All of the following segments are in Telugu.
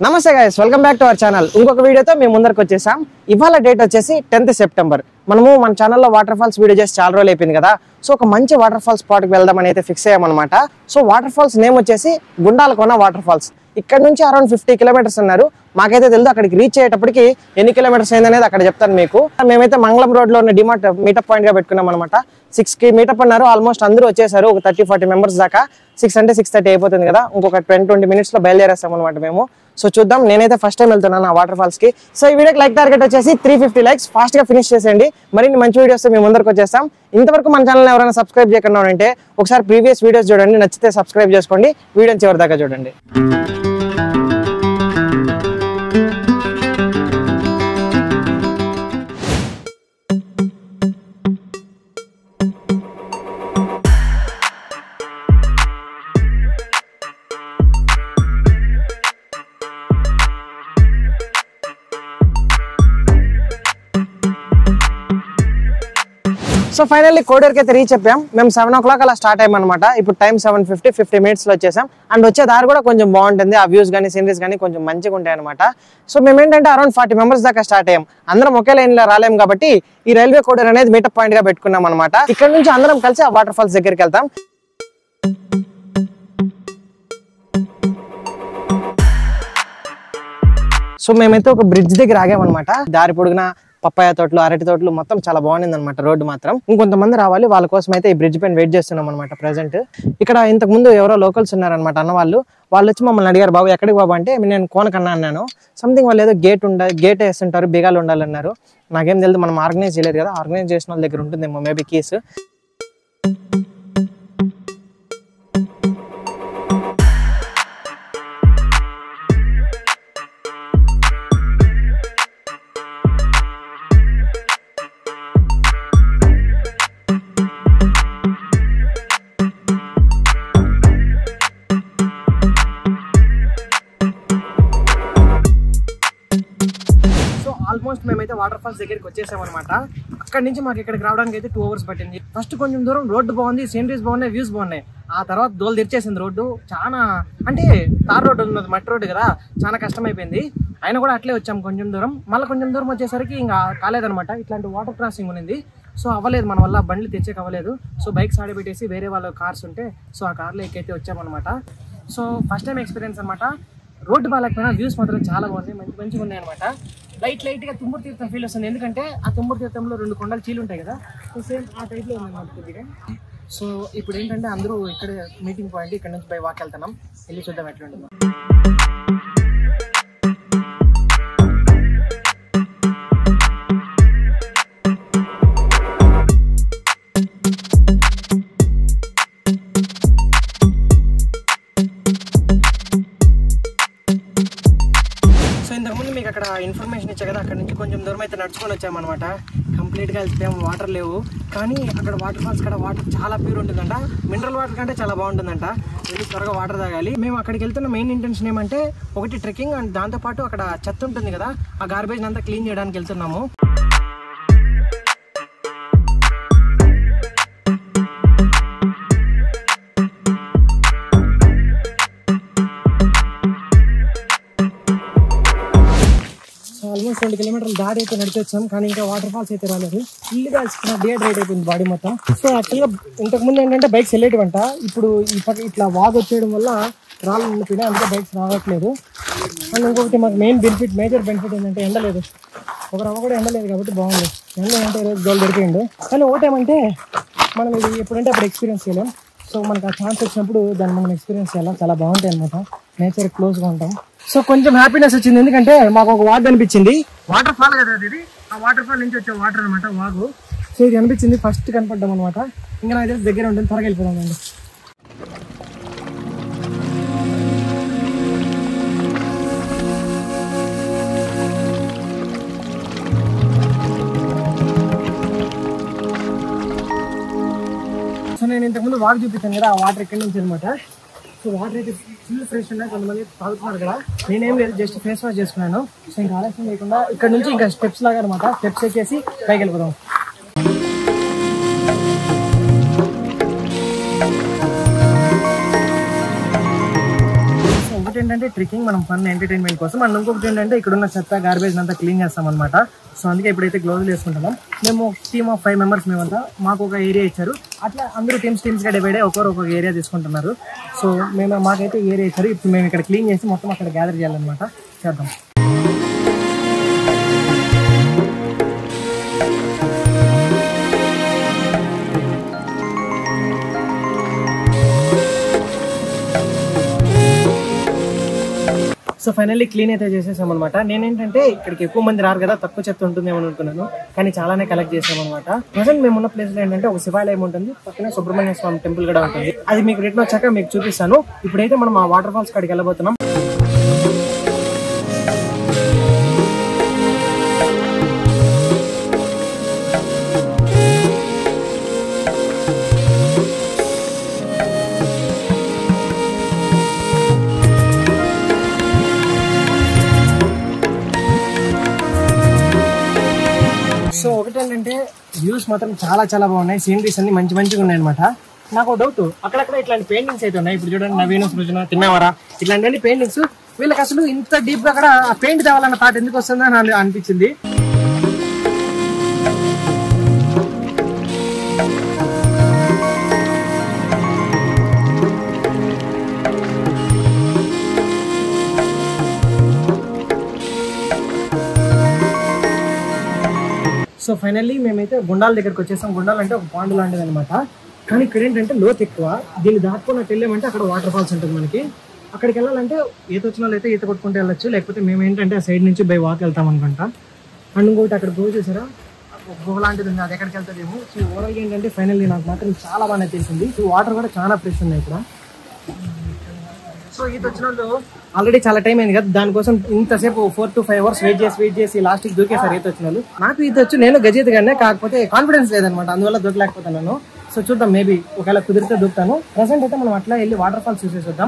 నమస్తే guys welcome back to our channel ఇంకొక వీడియోతో మేము ముందరకు వచ్చేసాం ఇవాళ డేట్ వచ్చేసి టెన్త్ సెప్టెంబర్ మనము మన ఛానల్లో వాటర్ ఫాల్స్ వీడియో చేసి చాలా రోజులు అయిపోయింది కదా సో ఒక మంచి వాటర్ ఫాల్స్ స్పాట్కి వెళ్దామని అయితే ఫిక్స్ అయ్యామన్నమాట సో వాటర్ ఫాల్స్ నేమ్ వచ్చేసి గుండాలకోన వాటర్ ఫాల్స్ ఇక్కడ నుంచి అరౌండ్ ఫిఫ్టీ కిలోమీటర్స్ అన్నారు మాకైతే తెలియదు అక్కడికి రీచ్ అయ్యేటప్పటికి ఎన్ని కిలోమీటర్స్ అయిందనేది అక్కడ చెప్తాను మీకు మేమైతే మంగళం రోడ్ లో ఉన్న డిమార్ట్ మీటప్ పాయింట్ గా పెట్టుకున్నాం అనమాట సిక్స్ కి మీటప్ అన్నారు ఆల్మోస్ట్ అందరూ వచ్చేసారు ఒక థర్టీ ఫార్టీ మెంబర్స్ దాకా సిక్స్ అంటే సిక్స్ థర్టీ అయిపోతుంది కదా ఇంకొక ట్వంటీ ట్వంటీ మినిట్స్ లో బయలుదేరేస్తాం అనమాట మేము సో చూద్దాం నేనైతే ఫస్ట్ టైం వెళ్తున్నాను ఆ వాటర్ ఫాల్స్ కి సో ఈ వీడియోకి లైక్ టార్గెట్ వచ్చేసి త్రీ ఫిఫ్టీ లైక్స్ ఫాస్ట్ గా ఫినిష్ చేసేయండి మరిన్ని మంచి వీడియోస్ మేము ముందరకు వచ్చేస్తాం ఇంతవరకు మన ఛానల్ ఎవరైనా సబ్స్క్రైబ్ చేయకుండా ఉంటే ఒకసారి ప్రీవియస్ వీడియోస్ చూడండి నచ్చితే సబ్స్క్రైబ్ చేసుకోండి వీడియోని చివరి దాకా చూడండి సో ఫైనల్లీ కోడేరుకి అయితే రీచ్ అయిపోయాం మేము సెవెన్ ఓ క్లాక్ అలా స్టార్ట్ అయ్యామన్నమాట ఇప్పుడు time seven fifty fifty minutes లో వచ్చేసాం అండ్ వచ్చే దారి కూడా కొంచెం బాగుంటుంది ఆ వ్యూస్ కానీ సీనరీస్ కానీ కొంచెం మంచిగా ఉంటాయి అనమాట సో మేము ఏంటంటే అరౌండ్ ఫార్టీ మెంబర్స్ దాకా స్టార్ట్ అయ్యాం అందరం ఒకే లైన్ లో రాలేం కాబట్టి ఈ రైల్వే కోడేరు అనేది మీటప్ పాయింట్ గా పెట్టుకున్నాం అనమాట ఇక్కడ నుంచి అందరం కలిసి ఆ వాటర్ ఫాల్స్ దగ్గరికి వెళ్తాం సో మేమైతే ఒక బ్రిడ్జ్ దగ్గర ఆగామన్నమాట దారి పొడుగున పప్పాయ తోటలు అరటి తోటలు మొత్తం చాలా బాగుంది అనమాట రోడ్డు మాత్రం ఇంకొంతమంది రావాలి వాళ్ళ కోసం అయితే ఈ బ్రిడ్జ్ పైన వెయిట్ చేస్తున్నాం అనమాట ప్రెసెంట్ ఇక్కడ ఇంతకు ముందు ఎవరో లోకల్స్ ఉన్నారనమాట అన్న వాళ్ళు వాళ్ళు వచ్చి మమ్మల్ని అడిగారు బాబు ఎక్కడికి బాబు అంటే నేను కోనకన్నా అన్నాను సంథింగ్ వాళ్ళు ఏదో గేట్ ఉండాలి గేట్ వేస్తుంటారు బిగాలు ఉండాలన్నారు నాకేం తెలియదు మనం ఆర్గనైజ్ చేయలేదు కదా ఆర్గనైజ్ చేసిన వాళ్ళ దగ్గర ఉంటుందేమో మేబీ కీస్ సో ఆల్మోస్ట్ మేమైతే వాటర్ ఫాల్స్ దగ్గరికి వచ్చేసాం అనమాట అక్కడ నుంచి మాకు ఇక్కడికి రావడానికి అయితే టూ అవర్స్ పట్టింది ఫస్ట్ కొంచెం దూరం రోడ్డు బాగుంది సీనరీస్ బాగున్నాయి వ్యూస్ బాగున్నాయి ఆ తర్వాత దోలు తెరిచేసింది రోడ్డు చాలా అంటే తార్ రోడ్డు ఉన్నది మట్టి రోడ్డు కదా చాలా కష్టమైపోయింది అయినా కూడా అట్లే వచ్చాం కొంచెం దూరం మళ్ళీ కొంచెం దూరం వచ్చేసరికి ఇంకా కాలేదనమాట ఇట్లాంటి వాటర్ క్రాసింగ్ ఉన్నింది సో అవ్వలేదు మన వల్ల బండ్లు తెచ్చేకి అవ్వలేదు సో బైక్స్ ఆడబెట్టేసి వేరే వాళ్ళ కార్స్ ఉంటే సో ఆ కార్లో ఎక్కైతే వచ్చామన్నమాట సో ఫస్ట్ టైం ఎక్స్పీరియన్స్ అనమాట రోడ్డు బాగాలేకపోయినా వ్యూస్ మాత్రం చాలా బాగుంది మంచి మంచిగా ఉన్నాయి అనమాట లైట్ లైట్ గా తుమ్మూరు తీర్థం ఫీల్ వస్తుంది ఎందుకంటే ఆ తుమ్మూరు తీర్థంలో రెండు కొండలు చీలు ఉంటాయి కదా సో సేమ్ ఆ టైప్ లో ఉంది అనమాట కొద్దిగా సో ఇప్పుడు ఏంటంటే అందరూ ఇక్కడ మీటింగ్ పాయింట్ ఇక్కడ నుంచి బై వాక్ వెళ్తున్నాం వెళ్ళి చూద్దాం ఎట్లా ఉంటుందో సో ఇంతకుముందు మీకు అక్కడ ఇన్ఫర్మేషన్ ఇచ్చా కదా అక్కడ నుంచి కొంచెం దూరం అయితే నడుచుకొని వచ్చామన్నమాట కంప్లీట్గా వెళ్తాం వాటర్ లేవు కానీ అక్కడ వాటర్ ఫాల్స్ కూడా వాటర్ చాలా ప్యూర్ ఉంటుందంట మినరల్ వాటర్ కంటే చాలా బాగుంటుందంట వెళ్ళి త్వరగా వాటర్ తాగాలి మేము అక్కడికి వెళ్తున్న మెయిన్ ఇంటెన్షన్ ఏమంటే ఒకటి ట్రెక్కింగ్ అండ్ దాంతోపాటు అక్కడ చెత్త ఉంటుంది కదా ఆ గార్బేజ్ అంతా క్లీన్ చేయడానికి వెళ్తున్నాము సో ఆల్మోస్ట్ రెండు కిలోమీటర్లు దాడి అయితే నడిచొచ్చాం కానీ ఇంకా వాటర్ ఫాల్స్ అయితే రాలేదు ఫుల్గా అలసిపోయిన డిహైడ్రేట్ అయిపోయింది బాడీ మొత్తం సో యాక్చువల్గా ఇంతకు ముందు ఏంటంటే బైక్స్ వెళ్ళేటివంట ఇప్పుడు ఈ పక్క ఇట్లా వాగ్ వచ్చేయడం వల్ల రాళ్ళు ఉండిపోయినాయి అందుకే బైక్స్ రావట్లేదు అండ్ ఇంకొకటి మాకు మెయిన్ బెనిఫిట్ మేజర్ బెనిఫిట్ ఏంటంటే ఎండలేదు ఒక రవ్వ కూడా ఎండలేదు కాబట్టి బాగుంది ఎండ అంటే ఈరోజు గోల్ దొరికిండు కానీ ఒకటేమంటే మనం ఇది ఎప్పుడంటే అప్పుడు ఎక్స్పీరియన్స్ చేయలేం సో మనకు ఆ ఛాన్స్ వచ్చినప్పుడు దాన్ని మనం ఎక్స్పీరియన్స్ చేయాలి చాలా బాగుంటాయి అనమాట నేచర్ క్లోజ్గా ఉంటాం సో కొంచెం హ్యాపీనెస్ వచ్చింది ఎందుకంటే మాకు ఒక వాగ్ అనిపించింది వాటర్ ఫాల్ కదా అది ఇది ఆ వాటర్ ఫాల్ నుంచి వచ్చే వాటర్ అనమాట వాగు సో ఇది అనిపించింది ఫస్ట్ కనపడ్డాం అనమాట ఇంకా నాకు తెలిసి దగ్గర ఉంటుంది త్వరగా వెళ్ళిపోదాం అండి సో నేను ఇంతకుముందు వాటర్ చూపించాను కదా ఆ వాటర్ ఎక్కడి నుంచి అనమాట సో వాటర్ అయితే ఫుల్ ఫ్రెష్ ఉన్నాయి కొంతమంది తాగుతున్నారు కదా నేనేం లేదు జస్ట్ ఫేస్ వాష్ చేసుకున్నాను సో ఇంకా ఆలస్యం లేకుండా ఇక్కడ నుంచి ఇంకా స్టెప్స్ లాగా అనమాట స్టెప్స్ ఎక్కేసి పైకి వెళ్ళిపోదాం సో ఒకటి ఏంటంటే ట్రెక్కింగ్ మనం ఫన్ ఎంటర్టైన్మెంట్ కోసం అండ్ ఇంకొకటి ఏంటంటే ఇక్కడ ఉన్న చెత్త గార్బేజ్ అంతా క్లీన్ చేస్తాం అనమాట సో అందుకే ఇప్పుడైతే గ్లోజులు వేసుకుంటున్నాం మేము టీమ్ ఆఫ్ ఫైవ్ మెంబర్స్ మేమంతా మాకు ఒక ఏరియా ఇచ్చారు అట్లా అందరూ టీమ్స్ టీమ్స్గా డివైడ్ అయ్యి ఒకరు ఒక్కొక్క ఏరియా తీసుకుంటున్నారు సో మేము మాకైతే ఏరియా ఇచ్చారు ఇప్పుడు మేము ఇక్కడ క్లీన్ చేసి మొత్తం అక్కడ గ్యాదర్ చేయాలన్నమాట చేద్దాం సో ఫైనల్లీ క్లీన్ అయితే చేసేసాం అనమాట నేనేంటంటే ఇక్కడికి ఎక్కువ మంది రారు కదా తక్కువ చెత్త ఉంటుందేమో అనుకున్నాను కానీ చాలానే కలెక్ట్ చేసాం అనమాట ప్రజెంట్ మేము ఉన్న ప్లేస్ లో ఏంటంటే ఒక శివాలయం ఉంటుంది పక్కనే సుబ్రహ్మణ్య స్వామి టెంపుల్ కూడా ఉంటుంది అది మీకు రిటర్న్ వచ్చాక మీకు చూపిస్తాను ఇప్పుడైతే మనం ఆ వాటర్ ఫాల్స్ కాడికి వెళ్ళబోతున్నాం సో ఒకటేంటంటే వ్యూస్ మాత్రం చాలా చాలా బాగున్నాయి సీనరీస్ అన్ని మంచి మంచిగా ఉన్నాయి అనమాట నాకు డౌట్ అక్కడక్కడ ఇట్లాంటి పెయింటింగ్స్ అయితే ఉన్నాయి ఇప్పుడు చూడండి నవీన సృజన తిన్నావరా ఇట్లాంటి పెయింటింగ్స్ వీళ్ళకి అసలు ఇంత డీప్ గా అక్కడ పెయింట్ తేవాలన్న థాట్ ఎందుకు వస్తుందో అని అని అనిపించింది సో ఫైనల్లీ మేమైతే గుండాల దగ్గరికి వచ్చేసాం గుండాలు అంటే ఒక పాండ్ లాంటిది అనమాట కానీ ఇక్కడ ఏంటంటే లోతు ఎక్కువ దీన్ని దాటుకున్నట్టు వెళ్ళామంటే అక్కడ వాటర్ ఫాల్స్ ఉంటుంది మనకి అక్కడికి వెళ్ళాలంటే ఈత వచ్చిన వాళ్ళు అయితే ఈత కొట్టుకుంటూ వెళ్ళొచ్చు లేకపోతే మేము ఏంటంటే ఆ సైడ్ నుంచి బై వాక్ వెళ్తాం అనుకుంటా అండ్ ఇంకోటి అక్కడ గో చూసారా ఒక గుహ లాంటిది ఉంది అది ఎక్కడికి వెళ్తుందేమో సో ఓవరాల్ ఏంటంటే ఫైనల్లీ నాకు మాత్రం చాలా బాగా నచ్చేసింది ఈ వాటర్ కూడా చాలా ఫ్రెష్ ఉన్నాయి ఇక్కడ సో ఈత వచ్చిన వాళ్ళు ఆల్రెడీ చాలా టైం అయింది కదా దానికోసం ఇంతసేపు four to five hours wait చేసి వెయిట్ చేసి లాస్ట్ కి దూకేసారు ఈత వచ్చిన వాళ్ళు నాకు ఈత వచ్చు నేను గజీత గానే కాకపోతే కాన్ఫిడెన్స్ లేదనమాట అందువల్ల దూకలేకపోతున్నాను సో చూద్దాం మేబీ ఒకవేళ కుదిరితే దూకుతాను ప్రజెంట్ అయితే మనం అట్లా వెళ్ళి వాటర్ ఫాల్స్ చూసేసి వద్దాం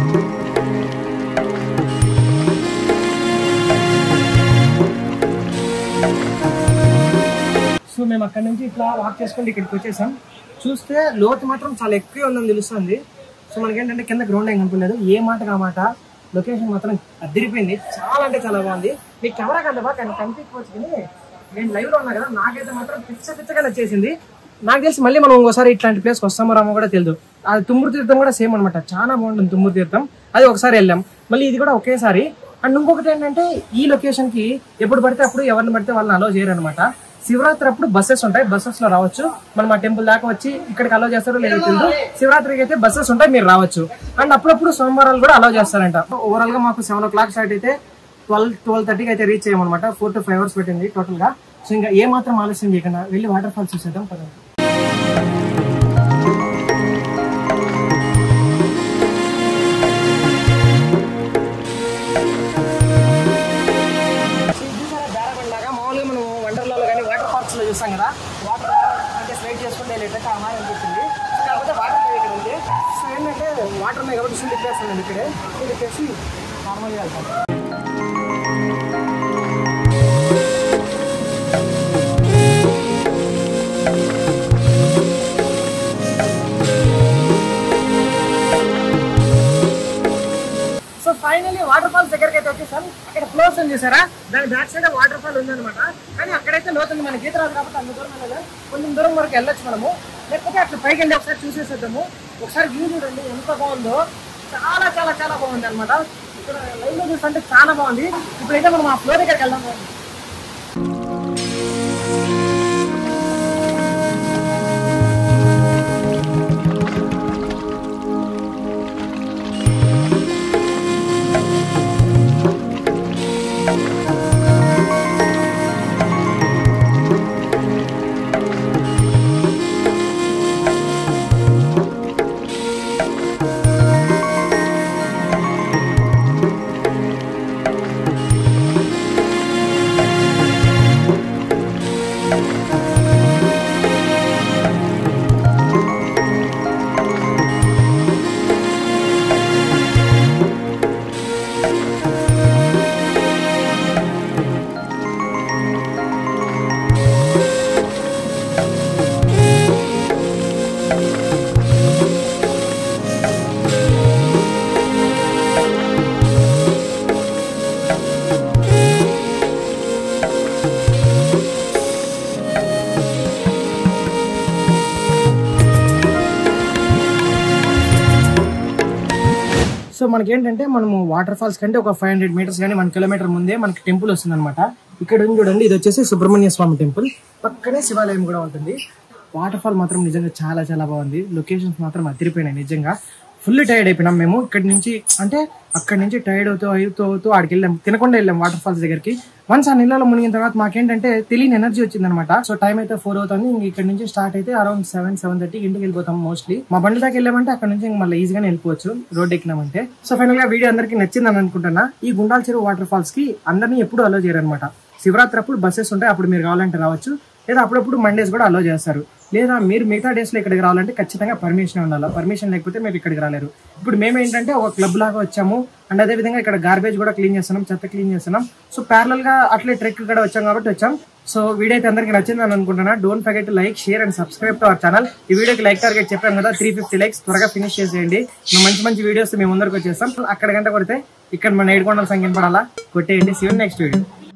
సో మేము అక్కడ నుంచి ఇట్లా వాక్ చేసుకుంటే ఇక్కడికి వచ్చేసాం చూస్తే లోతు మాత్రం చాలా ఎక్కువ ఉందని తెలుస్తుంది సో మనకేంటంటే కింద గ్రౌండ్ ఏం కనిపించలేదు ఏ మాట కా మాట లొకేషన్ మాత్రం అదిరిపోయింది చాలా అంటే చాలా బాగుంది మీ కెమెరా కంటే బాగా కానీ కనిపించవచ్చు కానీ నేను లైవ్ లో ఉన్నా కదా నాకైతే మాత్రం పిచ్చ పిచ్చగా నచ్చేసింది నాకు తెలిసి మళ్ళీ మనం ఇంకోసారి ఇట్లాంటి ప్లేస్కి వస్తామో రామో కూడా తెలియదు అది తుమ్మురు తీర్థం కూడా సేమ్ అనమాట చాలా బాగుంటుంది తుమ్మురు తీర్థం అది ఒకసారి వెళ్ళాం మళ్ళీ ఇది కూడా ఒకేసారి అండ్ ఇంకొకటి ఏంటంటే ఈ లొకేషన్ కి ఎప్పుడు పడితే అప్పుడు ఎవరిని పడితే వాళ్ళని అలో చేయరు అనమాట శివరాత్రి అప్పుడు బస్సెస్ ఉంటాయి బస్సెస్ లో రావచ్చు మనం ఆ టెంపుల్ దాకా వచ్చి ఇక్కడికి అలో చేస్తారో లేదో తెలియదు శివరాత్రికి అయితే బస్సెస్ ఉంటాయి మీరు రావచ్చు అండ్ అప్పుడప్పుడు సోమవారాలు కూడా అలో చేస్తారంట ఓవరాల్ గా మాకు సెవెన్ ఓ క్లాక్ స్టార్ట్ అయితే ట్వెల్వ్ ట్వెల్వ్ థర్టీకి అయితే రీచ్ అయ్యామన్నమాట ఫోర్ టు ఫైవ్ అవర్స్ పెట్టింది టోటల్ గా సో ఇంకా ఏ మాత్రం ఆలస్యం చేయకుండా వెళ్ళి వాటర్ ఫాల్స్ చూసేద్దాం పదండి లాగా మామూలుగా మనం వండర్లాలో కానీ వాటర్ పార్క్స్ లో చూస్తాం కదా వాటర్ అంటే స్లైడ్ చేసుకుంటే వెళ్ళేటట్టు ఆ మాట అనిపించింది కాకపోతే వాటర్ లేదు ఇక్కడ ఉంది సో ఏంటంటే వాటర్ ఉన్నాయి కాబట్టి ఫుల్ ఇప్పేస్తుంది ఇక్కడే ఫుల్ ఇప్పేసి నార్మల్గా వెళ్తాం సో ఫైనల్లీ వాటర్ ఫాల్స్ దగ్గరికి అయితే వచ్చేసాం అక్కడ ఫ్లోస్ ఉంది చూసారా దాని బ్యాక్ సైడ్ వాటర్ ఫాల్ ఉంది అనమాట కానీ అక్కడైతే లోతుంది మన గీత రాదు కాబట్టి అంత దూరం వెళ్ళలేదు కొంచెం దూరం వరకు వెళ్ళొచ్చు మనము లేకపోతే అట్లా పైకి వెళ్ళి ఒకసారి చూసేసేద్దాము ఒకసారి వ్యూ చూడండి ఎంత బాగుందో చాలా చాలా చాలా బాగుంది అనమాట ఇక్కడ లైవ్ లో చూస్తుంటే చాలా బాగుంది ఇప్పుడైతే మనం ఆ ఫ్లోర్ దగ్గరికి వెళ్దాం సో మనకి ఏంటంటే మనము వాటర్ ఫాల్స్ కంటే ఒక ఫైవ్ హండ్రెడ్ మీటర్స్ కానీ వన్ కిలోమీటర్ ముందే మనకి టెంపుల్ వస్తుంది అనమాట ఇక్కడ ఉంది చూడండి ఇది వచ్చేసి సుబ్రహ్మణ్య స్వామి టెంపుల్ పక్కనే శివాలయం కూడా ఉంటుంది వాటర్ ఫాల్ మాత్రం నిజంగా చాలా చాలా బాగుంది లొకేషన్స్ మాత్రం అదిరిపోయినాయి నిజంగా ఫుల్ టైర్డ్ అయిపోయినాం మేము ఇక్కడ నుంచి అంటే అక్కడ నుంచి టైర్డ్ అవుతూ అవుతూ అవుతూ ఆడికి వెళ్ళాం తినకుండా వెళ్ళాం వాటర్ ఫాల్స్ దగ్గరికి వన్స్ ఆ నీళ్ళలో మునిగిన తర్వాత మాకేంటంటే తెలియని ఎనర్జీ వచ్చిందనమాట సో టైం అయితే ఫోర్ అవుతుంది ఇంక ఇక్కడ నుంచి స్టార్ట్ అయితే అరౌండ్ సెవెన్ సెవెన్ థర్టీ ఇంటికి వెళ్ళిపోతాం మోస్ట్లీ మా బండి దాకా వెళ్ళామంటే అక్కడ నుంచి ఇంక మళ్ళీ ఈజీగానే వెళ్ళిపోవచ్చు రోడ్ ఎక్కినామంటే సో ఫైనల్ గా వీడియో అందరికీ నచ్చిందని అనుకుంటున్నా ఈ గుండాల చెరువు వాటర్ ఫాల్స్ కి అందరినీ ఎప్పుడు అలో చేయరనమాట శివరాత్రి అప్పుడు బస్సెస్ ఉంటాయి అప్పుడు మీరు కావాలంటే రావచ్చు లేదా అప్పుడప్పుడు మండేస్ కూడా అలో చేస్తారు లేదా మీరు మిగతా డేస్ లో ఇక్కడికి రావాలంటే ఖచ్చితంగా పర్మిషన్ ఉండాలి పర్మిషన్ లేకపోతే మీరు ఇక్కడికి రాలేరు ఇప్పుడు మేమేంటంటే ఒక క్లబ్ లాగా వచ్చాము అండ్ అదే విధంగా ఇక్కడ గార్బేజ్ కూడా క్లీన్ చేస్తున్నాం చెత్త క్లీన్ చేస్తున్నాం సో ప్యారల్ గా అట్లే ట్రెక్ కూడా వచ్చాం కాబట్టి వచ్చాం సో వీడియో అయితే అందరికీ నచ్చింది అని అనుకుంటున్నా don't forget like share and subscribe to our channel ఈ వీడియోకి లైక్ టార్గెట్ చెప్పాం కదా త్రీ ఫిఫ్టీ లైక్స్ త్వరగా ఫినిష్ చేసేయండి మేము మంచి మంచి వీడియోస్ మేము ముందరకు వచ్చేస్తాం అక్కడ గంట కొడితే ఇక్కడ మన ఏడుకొండల సంఖ్య పడాలా కొట్టేయండి సీవన్ నెక్స్ట్ వీడియో